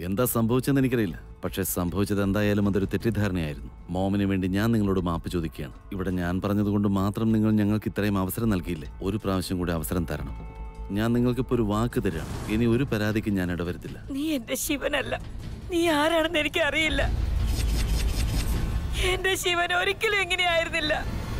എന്താ സംഭവിച്ചെന്ന് എനിക്കറിയില്ല പക്ഷെ സംഭവിച്ചത് എന്തായാലും അതൊരു തെറ്റിദ്ധാരണയായിരുന്നു മോമിന് വേണ്ടി ഞാൻ നിങ്ങളോട് മാപ്പ് ചോദിക്കുകയാണ് ഇവിടെ ഞാൻ പറഞ്ഞതുകൊണ്ട് മാത്രം നിങ്ങൾ ഞങ്ങൾക്ക് ഇത്രയും അവസരം നൽകിയില്ലേ ഒരു പ്രാവശ്യം കൂടി അവസരം തരണം ഞാൻ നിങ്ങൾക്കിപ്പോൾ ഒരു വാക്ക് തരാണ് ഇനി ഒരു പരാതിക്ക് ഞാൻ ഇടവരുത്തില്ല നീ എന്റെ ശിവനല്ല നീ ആരാണെന്ന് എനിക്ക് അറിയില്ല എന്റെ ശിവൻ ഒരിക്കലും ഇങ്ങനെയായിരുന്നില്ല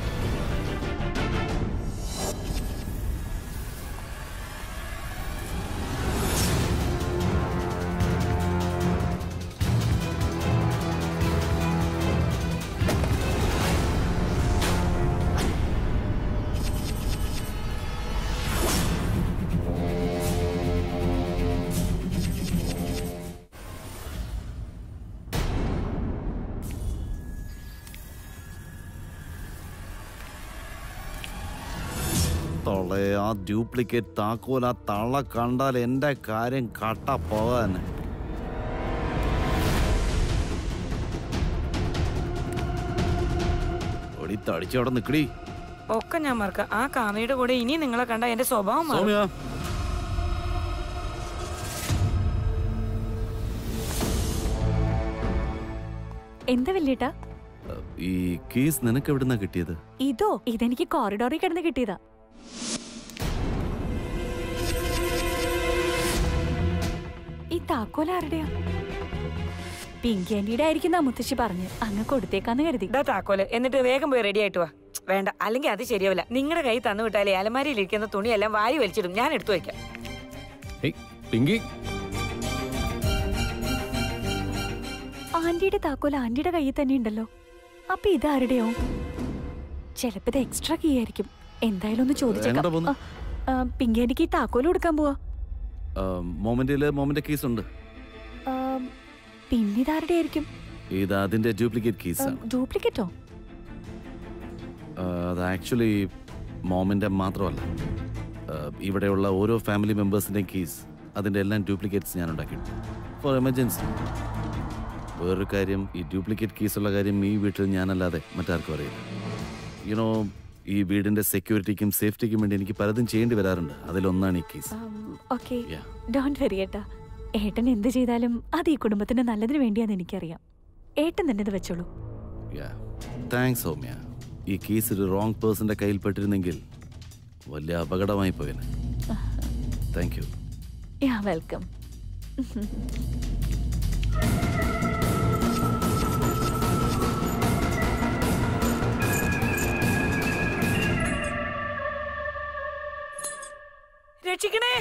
തൊളെ ആ ഡ്യൂപ്ലിക്കേറ്റ് താക്കോൽ ആ തള്ള കണ്ടാൽ എന്റെ കാര്യം കട്ട പോകാൻ ഒടി തടിച്ചവിടെ നിക്കടി ഒക്കെ ഞാൻ മറക്കാം ആ കാമയുടെ കൂടെ ഇനി നിങ്ങളെ കണ്ട എന്റെ സ്വഭാവം മാറും സൗമ്യ എന്താ വല്യേട്ടാ ഈ കേസ് നിനക്ക് എവിടുന്നാ കിട്ടിയത് ഇതോ ഇതെനിക്ക് കോറിഡോറിൽ കിടന്ന് കിട്ടിയതാ ഈ താക്കോൽ ആരുടെയാ പിങ്കി ആന്റിയുടെ ആയിരിക്കും മുത്തശ്ശി പറഞ്ഞ് അങ്ങ് കൊടുത്തേക്കാന്ന് കരുതി ഇതാ താക്കോല് എന്നിട്ട് വേഗം പോയി റെഡി ആയിട്ട് വാ വേണ്ട അല്ലെങ്കിൽ അത് ശരിയാവില്ല നിങ്ങളുടെ കൈ തന്നു വിട്ടാലേ അലമാരിയിൽ ഇരിക്കുന്ന തുണിയെല്ലാം വാരി വലിച്ചിടും ഞാൻ എടുത്തു വയ്ക്കാം ഹേയ് പിങ്കി ആന്റിയുടെ താക്കോൽ ആന്റിയുടെ കയ്യിൽ തന്നെ ഉണ്ടല്ലോ അപ്പൊ ഇതാരുടെയോ ചിലപ്പോ ഇത് എക്സ്ട്രാ കീ ആയിരിക്കും എന്തായാലും ഒന്ന് ചോദിച്ചേക്കാം എങ്ങോട്ടാ പോകുന്നെ? ആ, ആ, പിങ്കി ആന്റിക്ക് ഈ താക്കോൽ കൊടുക്കാൻ പോവാ മൊമെന്റില് മൊമെന്റ് കേസ് ഉണ്ട് ആ, പിന്നെ ഇതാരുടെ ആയിരിക്കും ഇത് അതിന്റെ ഡ്യൂപ്ലിക്കേറ്റ് കേസാണ് ഡ്യൂപ്ലിക്കേറ്റോ അത് ആക്ച്വലി മോമിന്റെ മാത്രമല്ല ആ, ഇവിടെയുള്ള ഓരോ ഫാമിലി മെമ്പേഴ്സിന്റെയും കേസ് അതിന്റെ എല്ലാം ഡ്യൂപ്ലിക്കേറ്റ്സ് ഞാൻ ഉണ്ടാക്കിയിട്ടുണ്ട് ഫോർ എമർജൻസി വേറൊരു കാര്യം ഈ ഡ്യൂപ്ലിക്കേറ്റ് കേസുള്ള കാര്യം ഈ വീട്ടിൽ ഞാനല്ലാതെ മറ്റാർക്കും അറിയില്ല യുനോ ഈ വീടിന്റെ സെക്യൂരിറ്റിക്കും സേഫ്റ്റിക്കും വേണ്ടി എനിക്ക് പലതും ചെയ്യേണ്ടി വരാറുണ്ട് അതിലൊന്നാണ് ഈ case okay Yeah. Don't worry ഏട്ടാ ഏട്ടൻ എന്ത് ചെയ്താലും അത് ഈ കുടുംബത്തിന്റെ നല്ലതിന് വേണ്ടിയാന്ന് എനിക്കറിയാം ഏട്ടൻ തന്നെ ഇത് വെച്ചോളൂ താങ്ക്സ് സൗമ്യ ഈ കേസ് ഒരു റോങ് പേഴ്സന്റെ കയ്യിൽ പെട്ടിരുന്നെങ്കിൽ വലിയ അപകടമായി പോയേനെ താങ്ക് യു യാ വെൽക്കം രക്ഷിക്കണേ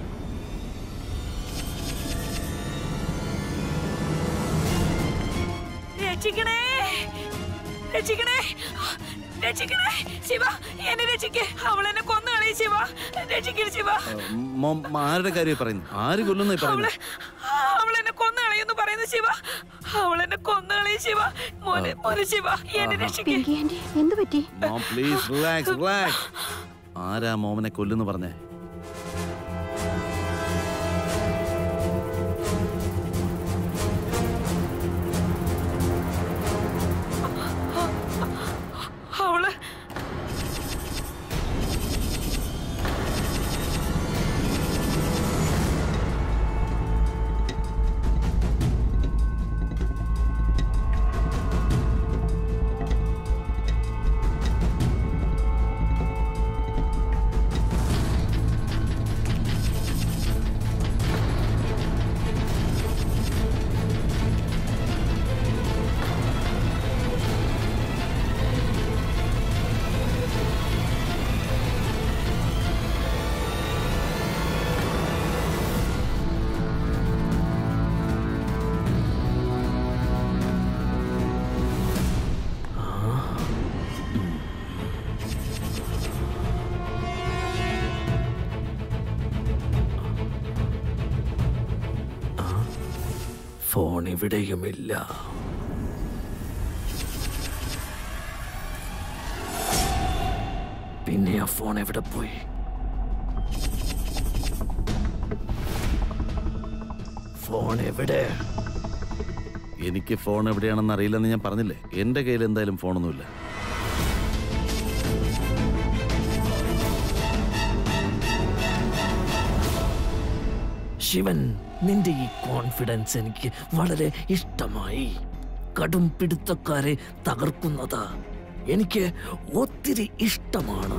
രക്ഷിക്കണേ രക്ഷിക്കണേ രക്ഷിക്കണേ ശിവ എന്നെ രക്ഷിക്ക് അവൾ എന്നെ കൊന്നു കളി ശിവ രക്ഷിക്കണ ശിവ മോം ആരുടെ കാര്യം പറയുന്നു ആര് കൊല്ലുന്നായി അവള് പറയുന്നു അവൾ എന്നെ കൊന്നു കളയുന്നു പറയുന്നു ശിവ അവൾ എന്നെ കൊന്നു കളയും ശിവ മോനെ മോനെ ശിവ എന്നെ രക്ഷിക്ക് പിങ്കി ആന്റി എന്ത് പറ്റി മോം പ്ലീസ് റിലാക്സ് റിലാക്സ് ആരാ മോമനെ കൊല്ലുന്നു പറഞ്ഞേ അവള് ഫോൺ ഇവിടെയുമില്ല പിന്നെ ആ ഫോൺ എവിടെ പോയി ഫോൺ എവിടെ എനിക്ക് ഫോൺ എവിടെയാണെന്ന് അറിയില്ലെന്ന് ഞാൻ പറഞ്ഞില്ലേ എന്റെ കയ്യിൽ എന്തായാലും ഫോണൊന്നുമില്ല ശിവൻ നിന്റെ ഈ കോൺഫിഡൻസ് എനിക്ക് വളരെ ഇഷ്ടമായി കടും പിടുത്തക്കാരെ തകർക്കുന്നത് എനിക്ക് ഒത്തിരി ഇഷ്ടമാണ്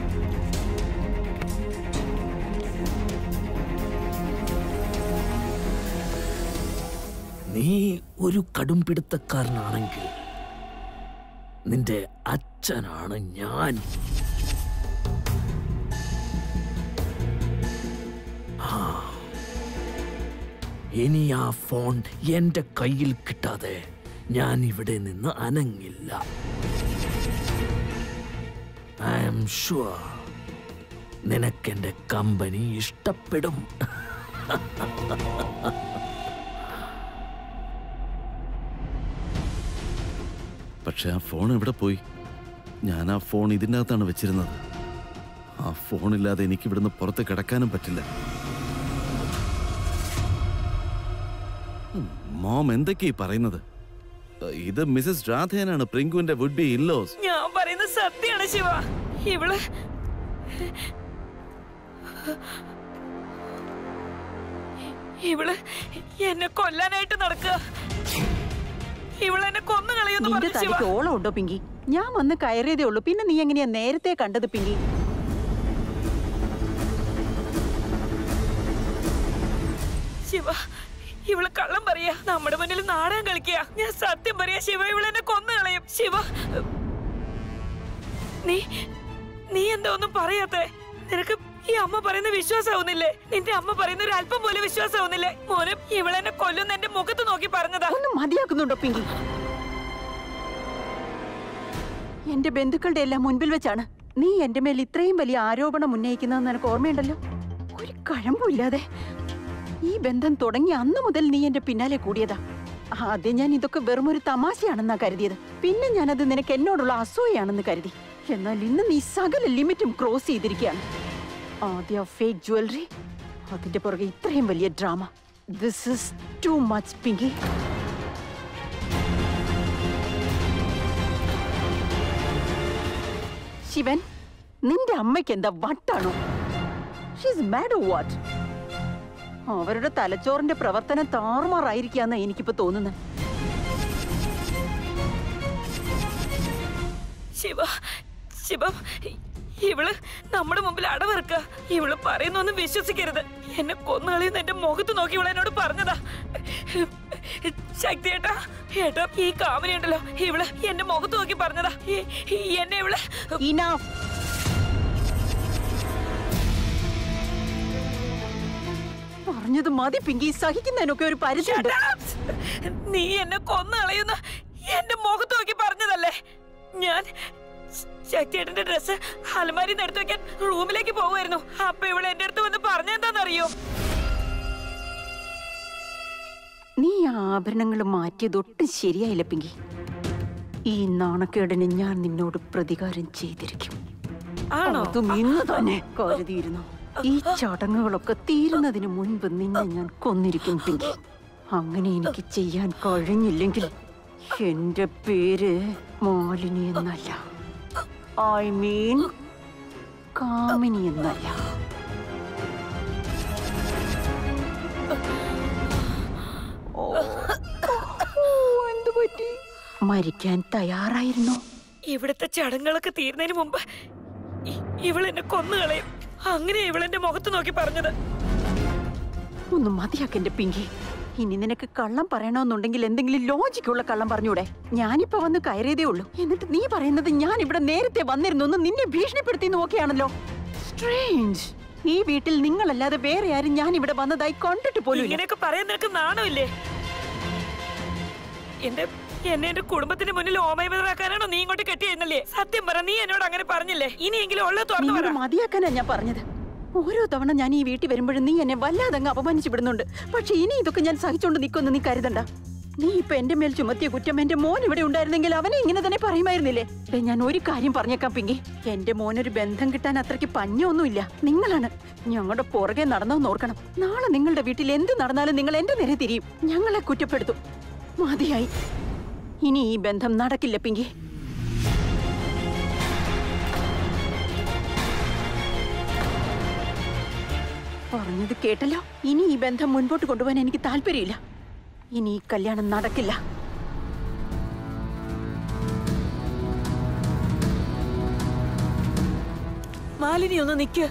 നീ ഒരു കടും പിടുത്തക്കാരനാണെങ്കിൽ നിന്റെ അച്ഛനാണ് ഞാൻ ആ. ഇനി ആ ഫോൺ എന്റെ കയ്യിൽ കിട്ടാതെ ഞാൻ ഇവിടെ നിന്ന് അനങ്ങില്ല ഐ എം ഷുവർ നിനക്കെന്റെ കമ്പനി ഇഷ്ടപ്പെടും പക്ഷെ ആ ഫോൺ എവിടെ പോയി ഞാൻ ആ ഫോൺ ഇതിനകത്താണ് വെച്ചിരുന്നത് ആ ഫോണില്ലാതെ എനിക്ക് ഇവിടുന്ന് പുറത്ത് കിടക്കാനും പറ്റില്ല ഉം, മോം എന്തൊക്കെയാ ഈ പറയുന്നത് ഏഹ്, ഇത് മിസസ് രാധേനാണ് പ്രിങ്കുവിന്റെ വുഡ് ബി ഇല്ലോസ് ഞാൻ പറയുന്നത് സത്യമാണ് ശിവ ഇവള് ഇവള് എന്നെ കൊല്ലാനായിട്ട് നടക്കുക ഇവളെന്നെ കൊന്നു കളയുമെന്ന് നിന്റെ പറഞ്ഞു ശിവ തലയ്ക്ക് ഓളം ഉണ്ടോ പിങ്കി ഞാൻ വന്ന് കയറിയതേ ഉള്ളൂ പിന്നെ നീ എങ്ങനെയാ നേരത്തെ കണ്ടത് പിങ്കി ശിവ ഇവള് കള്ളം പറയാ നമ്മുടെ മുന്നിൽ നാടകം കളിക്കുക ഞാൻ സത്യം പറയാ ശിവ ഇവളെന്നെ കൊന്നു കളയും ശിവ നീ നീ എന്താ ഒന്നും പറയാത്തെ നിനക്ക് ഈ അമ്മ പറയുന്ന വിശ്വാസാവുന്നില്ലേ നിന്റെ അമ്മ പറയുന്ന ഒരു അല്പം പോലും വിശ്വാസാവുന്നില്ലേ മോനെ ഇവളെന്നെ കൊല്ലുന്ന എന്റെ മുഖത്ത് നോക്കി പറഞ്ഞതാ ഒന്ന് മതിയാക്കുന്നുണ്ടോ പിങ്കി എന്റെ ബന്ധുക്കളുടെ എല്ലാം മുൻപിൽ വെച്ചാണ് നീ എന്റെ മേൽ ഇത്രയും വലിയ ആരോപണം ഉന്നയിക്കുന്നതെന്ന് എനിക്ക് ഓർമ്മയുണ്ടല്ലോ ഒരു കഴമ്പുമില്ലാതെ ഈ ബന്ധം തുടങ്ങി അന്ന് മുതൽ നീ എന്റെ പിന്നാലെ കൂടിയതാ ആദ്യം ഞാൻ ഇതൊക്കെ വെറും ഒരു തമാശയാണെന്നാ കരുതിയത് പിന്നെ ഞാനത് നിനക്ക് എന്നോടുള്ള അസൂയാണെന്ന് കരുതി എന്നാൽ ഇന്ന് നീ സകല ലിമിറ്റും ക്രോസ് ചെയ്തിരിക്കുകയാണ് ആദ്യ ഫേക്ക് ജ്വല്ലറി അതിന്റെ പുറകെ ഇത്രയും വലിയ drama this is too much Pinky Shivan നിന്റെ അമ്മയ്ക്ക് എന്താ വട്ടാണോ ഷീസ് മാഡ് വാട്ട് അവരുടെ തലച്ചോറിന്റെ പ്രവർത്തനം താറുമാറായിരിക്കാന്ന് എനിക്കിപ്പോ തോന്നുന്നത് ശിവ ശിവം ഇവള് നമ്മുടെ മുമ്പിൽ അടവറക്ക ഇവള് പറയുന്നൊന്നും വിശ്വസിക്കരുത് എന്നെ കൊന്നുകളയുന്ന എന്റെ മുഖത്ത് നോക്കി ഇവള് എന്നോട് പറഞ്ഞതാ ശക്തി ഏട്ടാ ഏട്ടാ ഈ കാമനി ഉണ്ടല്ലോ ഇവള് എന്റെ മുഖത്ത് നോക്കി പറഞ്ഞതാ ഈ- ഈ എന്നെ ഇവള് ഇനാഫ് പറഞ്ഞത് മതി പിങ്കി സഹിക്കുന്നതിനൊക്കെ ഒരു പരിധിയുണ്ട് നീ എന്നെ കൊന്നു കളയുന്ന എന്റെ മുഖത്ത് നോക്കി പറഞ്ഞതല്ലേ ഞാൻ ശക്തിയേട്ടന്റെ ഡ്രസ്സ് അലമാരിന്ന് എടുത്തു വെക്കാൻ റൂമിലേക്ക് പോകുമായിരുന്നു അപ്പൊ ഇവിടെ എന്റെ അടുത്ത് വന്ന് പറഞ്ഞെന്താന്നറിയോ നീ ആ ആഭരണങ്ങൾ മാറ്റിയത് ഒട്ടും ശരിയായില്ല പിങ്കി ഈ നാണക്കേടിന് ഞാൻ നിന്നോട് പ്രതികാരം ചെയ്തിരിക്കും ആണോ അതും ഇന്ന് തന്നെ കരുതിയിരുന്നു ഈ ചടങ്ങുകളൊക്കെ തീരുന്നതിന് മുൻപ് നിന്നെ ഞാൻ കൊന്നിരിക്കും പിങ്കി അങ്ങനെ എനിക്ക് ചെയ്യാൻ കഴിഞ്ഞില്ലെങ്കിൽ എന്റെ പേര് മാലിനി എന്നല്ല ഐ മീൻ കാമിനി എന്നല്ല ഓ, ഓ, എന്ത് പറ്റി മരിക്കാൻ തയ്യാറായിരുന്നോ ഇവിടുത്തെ ചടങ്ങുകളൊക്കെ തീരുന്നതിന് മുമ്പ് ഇ- ഇവളെന്നെ കൊന്നു കളയും അങ്ങനെ ഇവളെന്റെ മുഖത്ത് നോക്കി പറഞ്ഞത് ഒന്ന് മതിയാക്കെന്റെ പിങ്കി ഇനി നിനക്ക് കള്ളം പറയണമെന്നുണ്ടെങ്കിൽ എന്തെങ്കിലും ലോജിക്കുള്ള കള്ളം പറഞ്ഞൂടെ ഞാനിപ്പോ വന്ന് കയറിയതേ ഉള്ളൂ എന്നിട്ട് നീ പറയുന്നത് ഞാൻ ഇവിടെ നേരത്തെ വന്നിരുന്നു എന്ന് നിന്നെ ഭീഷണിപ്പെടുത്തി നോക്കിയാണല്ലോ സ്ട്രേഞ്ച് ഈ വീട്ടിൽ നിങ്ങളല്ലാതെ വേറെ ആരും ഞാൻ ഇവിടെ വന്നതായി കണ്ടിട്ട് പോലും ഇല്ല ഇങ്ങനെയൊക്കെ പറയാൻ നിനക്ക് നാണമില്ലേ എന്റെ എന്നെ എന്റെ കുടുംബത്തിന്റെ മുന്നിൽ ഓമയവരാക്കാനാണോ നീ ഇങ്ങോട്ട് കെട്ടി എന്നല്ലേ സത്യം പറ നീ എന്നോട് അങ്ങനെ പറഞ്ഞില്ലേ ഇനിയെങ്കിലും ഉള്ളത് തുറന്നു പറ നിന്നോട് മതിയാക്കാനാ ഞാൻ പറഞ്ഞത് ഓരോ തവണ ഞാൻ ഈ വീട്ടിൽ വരുമ്പോഴും നീ എന്നെ വല്ലാതെ അങ്ങ് അപമാനിച്ചു വിടുന്നുണ്ട് പക്ഷെ ഇനി ഇതൊക്കെ ഞാൻ സഹിച്ചോണ്ട് നിൽക്കുമെന്ന് നീ കരുതണ്ട നീ ഇപ്പൊ എന്റെ മേൽ ചുമത്തിയ കുറ്റം എന്റെ മോൻ ഇവിടെ ഉണ്ടായിരുന്നെങ്കിൽ അവനെ ഇങ്ങനെ തന്നെ പറയുമായിരുന്നില്ലേ ദേ, ഞാൻ ഒരു കാര്യം പറഞ്ഞേക്കാം പിങ്കി എന്റെ മോനൊരു ബന്ധം കിട്ടാൻ അത്രയ്ക്ക് പഞ്ഞൊന്നുമില്ല നിങ്ങളാണ് ഞങ്ങളുടെ പുറകെ നടന്നോന്ന് ഓർക്കണം നാളെ നിങ്ങളുടെ വീട്ടിൽ എന്ത് നടന്നാലും നിങ്ങൾ എന്റെ നേരെ തിരിയും ഞങ്ങളെ കുറ്റപ്പെടുത്തും മതിയായി ഇനി ഈ ബന്ധം നടക്കില്ല പിങ്കി പറഞ്ഞത് കേട്ടല്ലോ ഇനി ഈ ബന്ധം മുൻപോട്ട് കൊണ്ടുപോകാൻ എനിക്ക് താല്പര്യമില്ല ഇനി ഈ കല്യാണം നടക്കില്ല മാലിനി ഒന്ന് നിക്ക്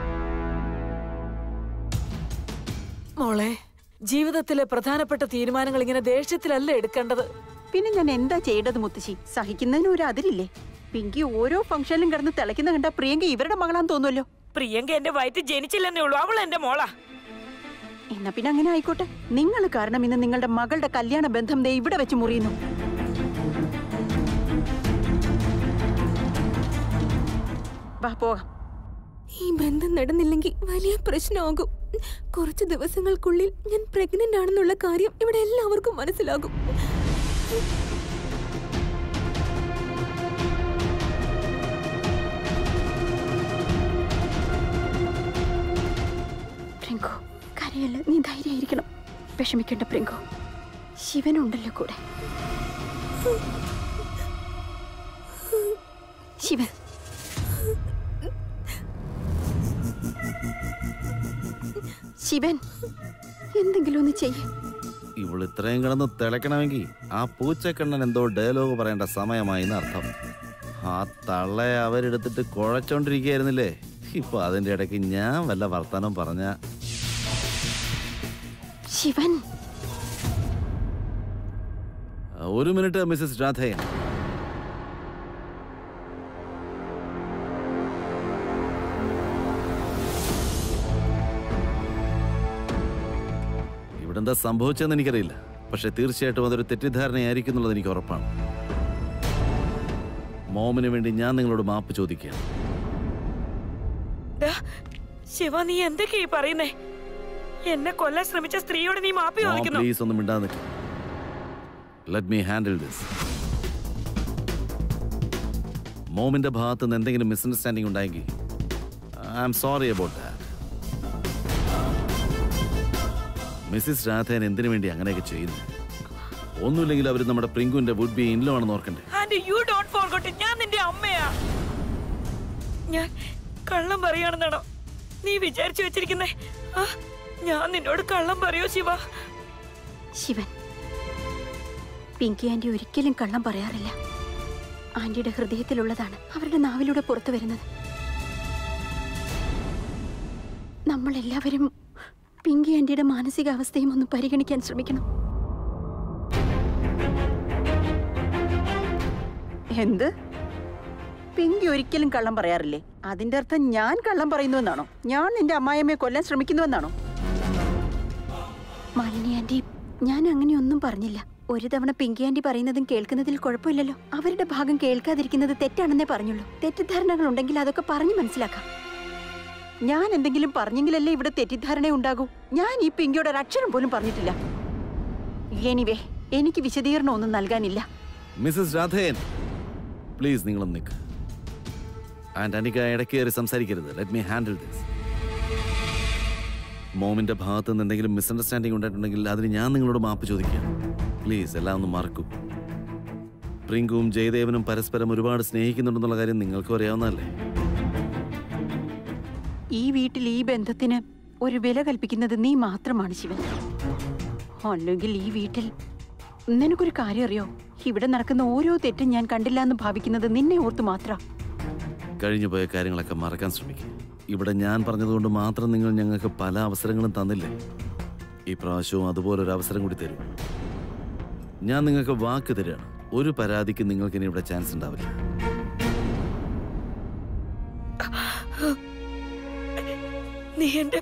മോളെ ജീവിതത്തിലെ പ്രധാനപ്പെട്ട തീരുമാനങ്ങൾ ഇങ്ങനെ ദേഷ്യത്തിലല്ല എടുക്കേണ്ടത് പിന്നെ ഞാൻ എന്താ ചെയ്യേണ്ടത് മുത്തശ്ശി സഹിക്കുന്നതിന് ഒരു അതിരില്ലേ പിങ്കി ഓരോ ഫംഗ്ഷനിലും കിടന്ന് തിളയ്ക്കുന്ന കണ്ട പ്രിയങ്ക ഇവരുടെ മകളാന്ന് തോന്നുമല്ലോ പ്രിയങ്ക എന്റെ വയറ്റിൽ ജനിച്ചില്ലെന്നേ ഉള്ളൂ അവൾ എന്റെ മോളാ എന്നാ പിന്നെ അങ്ങനെ ആയിക്കോട്ടെ നിങ്ങൾ കാരണം ഇന്ന് നിങ്ങളുടെ മകളുടെ കല്യാണ ബന്ധം ദേ ഇവിടെ വെച്ച് മുറിയുന്നു വാ പോകാം ഈ ബന്ധം നടന്നില്ലെങ്കിൽ വലിയ പ്രശ്നമാകും കുറച്ച് ദിവസങ്ങൾക്കുള്ളിൽ ഞാൻ പ്രഗ്നന്റ് ആണെന്നുള്ള കാര്യം ഇവിടെ എല്ലാവർക്കും മനസ്സിലാകും പ്രിങ്കു കരയല്ല നീ ധൈര്യമായിരിക്കണം വിഷമിക്കേണ്ട പ്രിങ്കു ശിവനുണ്ടല്ലോ കൂടെ ശിവൻ ശിവൻ എന്തെങ്കിലും ഒന്ന് ചെയ്യേ ഇവൾ ഇത്രയും കിടന്ന് തിളയ്ക്കണമെങ്കിൽ ആ പൂച്ചക്കണ്ണൻ എന്തോ ഡയലോഗ് പറയേണ്ട സമയമായി എന്നർത്ഥം ആ തള്ളയെ അവരെടുത്തിട്ട് കുഴച്ചോണ്ടിരിക്കുകയായിരുന്നില്ലേ ഇപ്പൊ അതിന്റെ ഇടയ്ക്ക് ഞാൻ വല്ല വർത്താനം പറഞ്ഞ ശിവൻ ഒരു മിനിറ്റ് മിസ്സസ് രാധയൻ ഇവിടെ എന്താ സംഭവിച്ചതെന്ന് എനിക്കറിയില്ല പക്ഷെ തീർച്ചയായിട്ടും അതൊരു തെറ്റിദ്ധാരണയായിരിക്കും എന്നുള്ളത് എനിക്ക് ഉറപ്പാണ് മോമിന് വേണ്ടി ഞാൻ നിങ്ങളോട് മാപ്പ് ചോദിക്കുകയാണ് ഡാ, ശിവ നീ എന്തൊക്കെയാ ഈ പറയുന്നേ എന്നെ കൊല്ലാൻ ശ്രമിച്ച സ്ത്രീയോട് നീ മാപ്പി ചോദിക്കുന്നു പ്ലീസ് ഒന്നും മിണ്ടാതെ നിൽക്ക് ലെറ്റ് മീ ഹാൻഡിൽ ദിസ് മോമിന്റെ ഭാഗത്ത് നിന്ന് എന്തെങ്കിലും മിസ്അണ്ടർസ്റ്റാൻഡിംഗ് ഉണ്ടായെങ്കിൽ I am sorry about that Mrs Radhen എന്തിനു വേണ്ടി അങ്ങനെയൊക്കെ ചെയ്യുന്നു ഒന്നുമില്ലെങ്കിൽ അവർ നമ്മുടെ പ്രിങ്കുവിന്റെ വുഡ് ബി ഇൻലോ ആണെന്ന് ഓർക്കണ്ടേ ആൻഡ് യു ഡോണ്ട് ഫോർഗോട്ട് ഞാൻ നിന്റെ അമ്മയാ ഞാൻ കള്ളം പറയാണെന്നാണോ നീ വിചാരിച്ചു വെച്ചിരിക്കുന്നേ ആ ഞാൻ നിന്നോട് കള്ളം പറയോ ശിവ ശിവൻ പിങ്കി ആന്റി ഒരിക്കലും കള്ളം പറയാറില്ല ആന്റിയുടെ ഹൃദയത്തിലുള്ളതാണ് അവരുടെ നാവിലൂടെ പുറത്തു വരുന്നത് നമ്മളെല്ലാവരും പിങ്കി ആന്റിയുടെ മാനസികാവസ്ഥയും ഒന്ന് പരിഗണിക്കാൻ ശ്രമിക്കണം എന്ത് പിങ്കി ഒരിക്കലും കള്ളം പറയാറില്ലേ അതിന്റെ അർത്ഥം ഞാൻ കള്ളം പറയുന്നുവെന്നാണോ ഞാൻ നിന്റെ അമ്മായിയമ്മയെ കൊല്ലാൻ ശ്രമിക്കുന്നുവെന്നാണോ മാലിനി ആന്റി ഞാൻ അങ്ങനെയൊന്നും പറഞ്ഞില്ല ഒരു തവണ പിങ്കി ആന്റി പറയുന്നതും കേൾക്കുന്നതിൽ കുഴപ്പമില്ലല്ലോ അവരുടെ ഭാഗം കേൾക്കാതിരിക്കുന്നത് തെറ്റാണെന്നേ പറഞ്ഞുള്ളൂ തെറ്റിദ്ധാരണകൾ ഉണ്ടെങ്കിൽ അതൊക്കെ പറഞ്ഞു മനസ്സിലാക്കാം ഞാൻ എന്തെങ്കിലും പറഞ്ഞെങ്കിലല്ലേ ഇവിടെ തെറ്റിദ്ധാരണ ഉണ്ടാകൂ ഞാൻ ഈ പിങ്കിയോട് ഒരു അക്ഷരം പോലും പറഞ്ഞിട്ടില്ല എനിവേ എനിക്ക് വിശദീകരണം ഒന്നും നൽകാനില്ല മിസ്സസ് രാധേൻ പ്ലീസ് നിങ്ങളൊന്ന് നിൽക്ക് ആൻഡ് അനിക ഇടയ്ക്ക് കയറി സംസാരിക്കരുത് ലെറ്റ് മീ ഹാൻഡിൽ ദിസ് മോമിന്റെ ഭാഗത്ത് നിന്ന് എന്തെങ്കിലും മിസ്അണ്ടർസ്റ്റാൻഡിംഗ് ഉണ്ടായിട്ടുണ്ടെങ്കിൽ അതിന് ഞാൻ നിങ്ങളോട് മാപ്പ് ചോദിക്കാം പ്ലീസ് എല്ലാം ഒന്ന് മറക്കൂ പ്രിങ്കുവും ജയദേവനും പരസ്പരം ഒരുപാട് സ്നേഹിക്കുന്നുണ്ടെന്നുള്ള കാര്യം നിങ്ങൾക്കും അറിയാവുന്നതല്ലേ ഈ വീട്ടിൽ ഈ ബന്ധത്തിന് ഒരു വില കൽപ്പിക്കുന്നത് നീ മാത്രമാണ് ശിവൻ അല്ലെങ്കിൽ ഈ വീട്ടിൽ നിനക്കൊരു കാര്യം അറിയോ ഇവിടെ നടക്കുന്ന ഓരോ തെറ്റും ഞാൻ കണ്ടില്ല എന്ന് ഭാവിക്കുന്നത് നിന്നെ ഓർത്ത് മാത്രം കഴിഞ്ഞു പോയ കാര്യങ്ങളൊക്കെ മറക്കാൻ ശ്രമിക്കുക ഇവിടെ ഞാൻ പറഞ്ഞതുകൊണ്ട് മാത്രം നിങ്ങൾ ഞങ്ങൾക്ക് പല അവസരങ്ങളും തന്നില്ലേ ഈ പ്രാവശ്യവും അതുപോലൊരു അവസരം കൂടി തരും ഞാൻ നിങ്ങൾക്ക് വാക്ക് തരികയാണ് ഒരു പരാതിക്ക് നിങ്ങൾക്ക് ഇനി ഇവിടെ ചാൻസ് ഉണ്ടാവില്ല നീ എന്റെ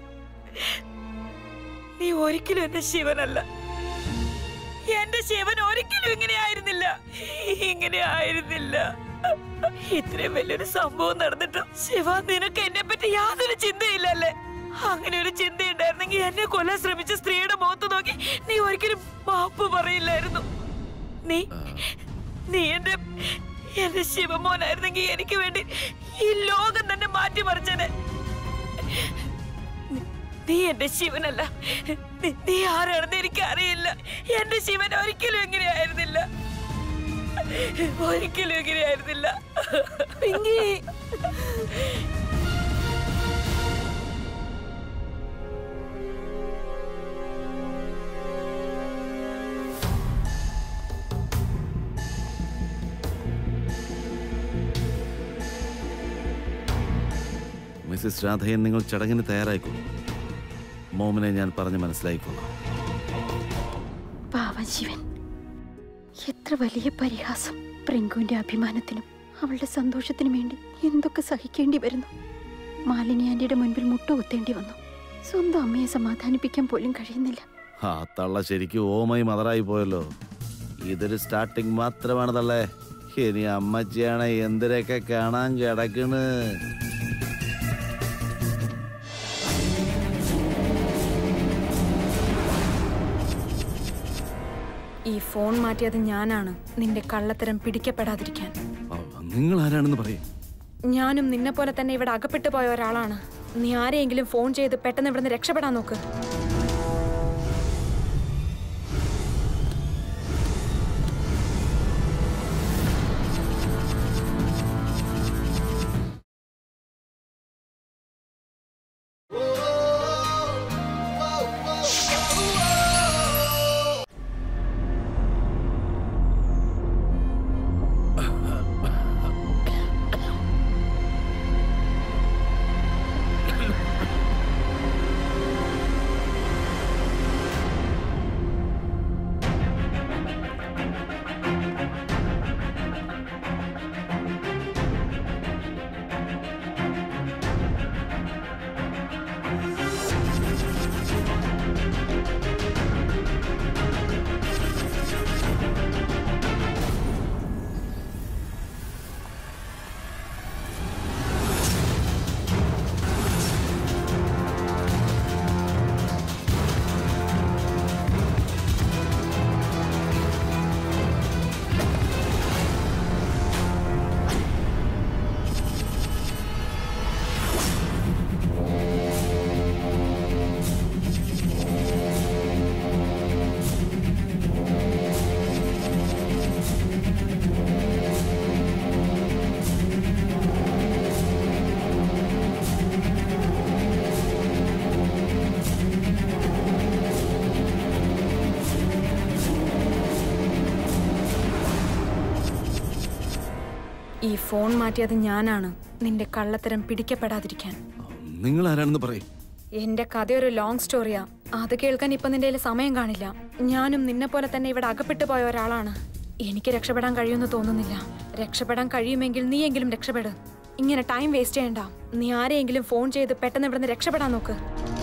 നീ ഒരിക്കലും എന്റെ ശിവനല്ല എന്റെ ശിവൻ ഒരിക്കലും ഇങ്ങനെ ആയിരുന്നില്ല ഇങ്ങനെ ആയിരുന്നില്ല ഇത്രയും വലിയൊരു സംഭവം നടന്നിട്ടും ശിവ നിനക്ക് എന്നെ പറ്റി യാതൊരു ചിന്തയില്ലല്ലേ അങ്ങനെ ഒരു ചിന്തയുണ്ടായിരുന്നെങ്കിൽ എന്നെ കൊല്ലാൻ ശ്രമിച്ച സ്ത്രീയുടെ മുഖത്ത് നോക്കി നീ ഒരിക്കലും മാപ്പ് പറയില്ലായിരുന്നു നീ നീ എന്റെ എന്റെ ശിവമോനായിരുന്നെങ്കിൽ എനിക്ക് വേണ്ടി ഈ ലോകം തന്നെ മാറ്റിമറിച്ചനെ നീ- നീ എന്റെ ശിവനല്ല നീ- നീ ആരാണെന്ന് എനിക്ക് അറിയില്ല എന്റെ ശിവൻ ഒരിക്കലും ഇങ്ങനെയായിരുന്നില്ല ഒരിക്കലും ഇങ്ങനെയായിരുന്നില്ല പിങ്കി മിസ്സിസ് രാധയൻ നിങ്ങൾ ചടങ്ങിന് തയ്യാറായിക്കോളൂ മോമിനെ ഞാൻ പറഞ്ഞ് മനസ്സിലായിക്കോളാം പാവൻ ശിവൻ എത്ര വലിയ പരിഹാസം പ്രിങ്കുവിന്റെ അഭിമാനത്തിനും അവളുടെ സന്തോഷത്തിനും വേണ്ടി എന്തൊക്കെ സഹിക്കേണ്ടി വരുന്നു മാലിനി ആന്റിയുടെ മുൻപിൽ മുട്ടുകുത്തേണ്ടി വന്നു സ്വന്തം അമ്മയെ സമാധാനിപ്പിക്കാൻ പോലും കഴിയുന്നില്ല ആ തള്ള ശരിക്കും ഓമായി മദറായി പോയല്ലോ ഇതൊരു സ്റ്റാർട്ടിങ് മാത്രമാണ് തള്ളേ ഇനി അമ്മച്ചിയാണ് എന്തിനൊക്കെ കാണാൻ കിടക്കണ് ഈ ഫോൺ മാറ്റിയത് ഞാനാണ് നിന്റെ കള്ളത്തരം പിടിക്കപ്പെടാതിരിക്കാൻ ആ, നിങ്ങൾ ആരാണെന്ന് പറയും ഞാനും നിന്നെ പോലെ തന്നെ ഇവിടെ അകപ്പെട്ടു പോയ ഒരാളാണ് നീ ആരെയെങ്കിലും ഫോൺ ചെയ്ത് പെട്ടെന്ന് ഇവിടുന്ന് രക്ഷപ്പെടാൻ നോക്ക് ഈ ഫോൺ മാറ്റിയത് ഞാനാണ് നിന്റെ കള്ളത്തരം പിടിക്കപ്പെടാതിരിക്കാൻ നിങ്ങൾ ആരാണെന്ന് പറയും എന്റെ കഥ ഒരു ലോങ് സ്റ്റോറിയാ അത് കേൾക്കാൻ ഇപ്പൊ നിന്റെ കയ്യില് സമയം കാണില്ല ഞാനും നിന്നെ പോലെ തന്നെ ഇവിടെ അകപ്പെട്ടു പോയ ഒരാളാണ് എനിക്ക് രക്ഷപ്പെടാൻ കഴിയുമെന്ന് തോന്നുന്നില്ല രക്ഷപ്പെടാൻ കഴിയുമെങ്കിൽ നീയെങ്കിലും രക്ഷപ്പെട് ഇങ്ങനെ ടൈം വേസ്റ്റ് ചെയ്യണ്ട നീ ആരെയെങ്കിലും ഫോൺ ചെയ്ത് പെട്ടെന്ന് ഇവിടുന്ന് രക്ഷപ്പെടാൻ നോക്ക്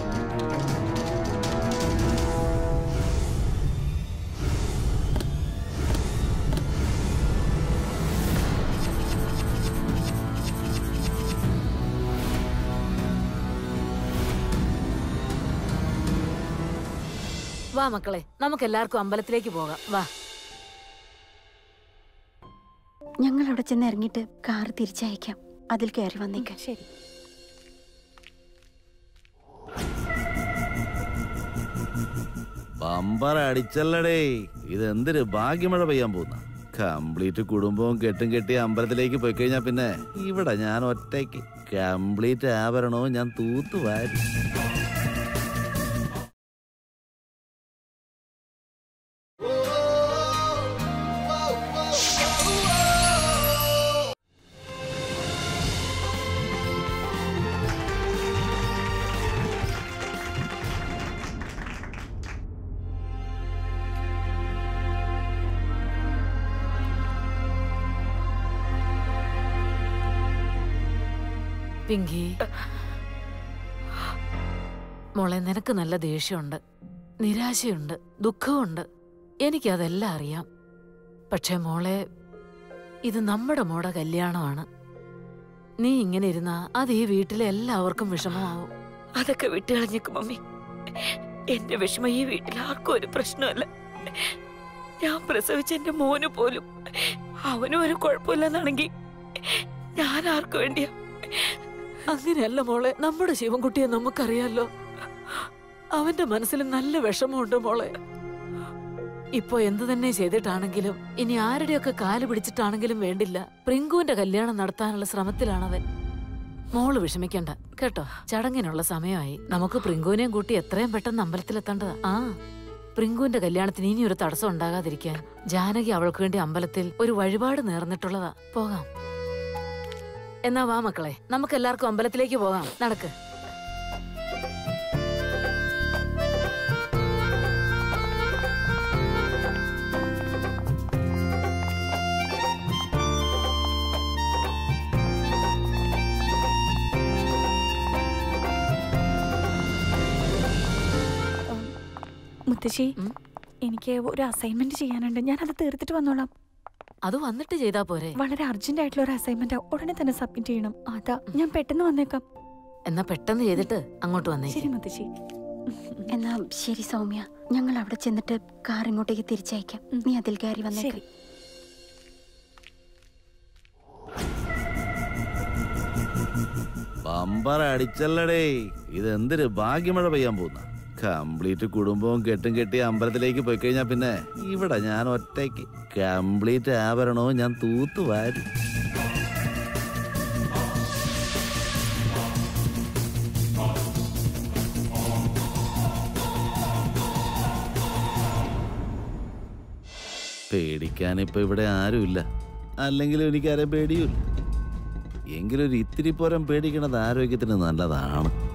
വാ മക്കളെ നമുക്ക് എല്ലാവർക്കും അമ്പലത്തിലേക്ക് പോകാം വാ ഞങ്ങൾ അവിടെ ചെന്ന് ഇറങ്ങിയിട്ട് കാർ തിരിച്ചയക്കാം അതിൽ കയറി വന്നേക്കാം ശരി ബമ്പർ അടിച്ചല്ലടേ ഇത് എന്തൊരു ഭാഗ്യമഴ പെയ്യാൻ പോകുന്ന കംപ്ലീറ്റ് കുടുംബവും കെട്ടും കെട്ടി അമ്പലത്തിലേക്ക് പോയി കഴിഞ്ഞാൽ പിന്നെ ഇവിടെ ഞാൻ ഒറ്റയ്ക്ക് കംപ്ലീറ്റ് ആഭരണവും ഞാൻ തൂത്തു വാരി പിങ്കി മോളെ നിനക്ക് നല്ല ദേഷ്യമുണ്ട് നിരാശയുണ്ട് ദുഃഖമുണ്ട് എനിക്കതെല്ലാം അറിയാം പക്ഷേ മോളെ ഇത് നമ്മുടെ മോടെ കല്യാണമാണ് നീ ഇങ്ങനെ ഇരുന്നാ അത് ഈ വീട്ടിലെ എല്ലാവർക്കും വിഷമമാവും അതൊക്കെ വിട്ടുകളഞ്ഞേക്കും മമ്മി എന്റെ വിഷമം ഈ വീട്ടിൽ ആർക്കും ഒരു പ്രശ്നമല്ല ഞാൻ പ്രസവിച്ച എന്റെ മോന് പോലും അവനും ഒരു കുഴപ്പമില്ലെന്നാണെങ്കിൽ ഞാൻ ആർക്കു വേണ്ടിയാ അങ്ങനെയല്ല മോളെ നമ്മുടെ ശിവൻകുട്ടിയെ നമുക്കറിയാലോ അവന്റെ മനസ്സിൽ നല്ല വിഷമമുണ്ട് മോളെ ഇപ്പൊ എന്തു തന്നെ ചെയ്തിട്ടാണെങ്കിലും ഇനി ആരുടെയൊക്കെ കാല് പിടിച്ചിട്ടാണെങ്കിലും വേണ്ടില്ല പ്രിങ്കുവിന്റെ കല്യാണം നടത്താനുള്ള ശ്രമത്തിലാണവൻ മോള് വിഷമിക്കണ്ട കേട്ടോ ചടങ്ങിനുള്ള സമയമായി നമുക്ക് പ്രിങ്കുവിനെയും കൂട്ടി എത്രയും പെട്ടെന്ന് അമ്പലത്തിലെത്തേണ്ടതാ ആ പ്രിങ്കുവിന്റെ കല്യാണത്തിന് ഇനി ഒരു തടസ്സം ഉണ്ടാകാതിരിക്കാൻ ജാനകി അവൾക്ക് വേണ്ടി അമ്പലത്തിൽ ഒരു വഴിപാട് നേർന്നിട്ടുള്ളതാ പോകാം എന്നാ വാ മക്കളെ നമുക്ക് എല്ലാവർക്കും അമ്പലത്തിലേക്ക് പോകാം നടക്ക് മുത്തശ്ശി ഉം? എനിക്ക് ഒരു അസൈൻമെന്റ് ചെയ്യാനുണ്ട് ഞാൻ അത് തീർത്തിട്ട് വന്നോളാം അത് വന്നിട്ട് ചെയ്താ പോരെ വളരെ അർജന്റ് ആയിട്ടുള്ള ഒരു അസൈൻമെന്റ് ഉടനെ തന്നെ സബ്മിറ്റ് ചെയ്യണം അതാ ഞാൻ പെട്ടെന്ന് വന്നേക്കാം എന്നാ പെട്ടെന്ന് ചെയ്തിട്ട് അങ്ങോട്ട് വന്നേ ശരി മുത്തശ്ശി എന്നാ ശരി സൗമ്യ ഞങ്ങൾ അവിടെ ചെന്നിട്ട് കാർ ഇങ്ങോട്ടേക്ക് തിരിച്ചയക്കാം നീ അതിൽ കയറി വന്നേക്ക് ശരി ബമ്പർ അടിച്ചല്ലടേ ഇതെന്തൊരു ഭാഗ്യമഴ പെയ്യാൻ പോകുന്ന കംപ്ലീറ്റ് കുടുംബവും കെട്ടും കെട്ടി അമ്പലത്തിലേക്ക് പോയി കഴിഞ്ഞാൽ പിന്നെ ഇവിടെ ഞാൻ ഒറ്റയ്ക്ക് കംപ്ലീറ്റ് ആഭരണവും ഞാൻ തൂത്തു വാരി പേടിക്കാൻ ഇപ്പൊ ഇവിടെ ആരുമില്ല അല്ലെങ്കിലും എനിക്കാരെ പേടിയുമില്ല എങ്കിലും ഒരു ഇത്തിരി പോരം പേടിക്കണത് ആരോഗ്യത്തിന് നല്ലതാണ്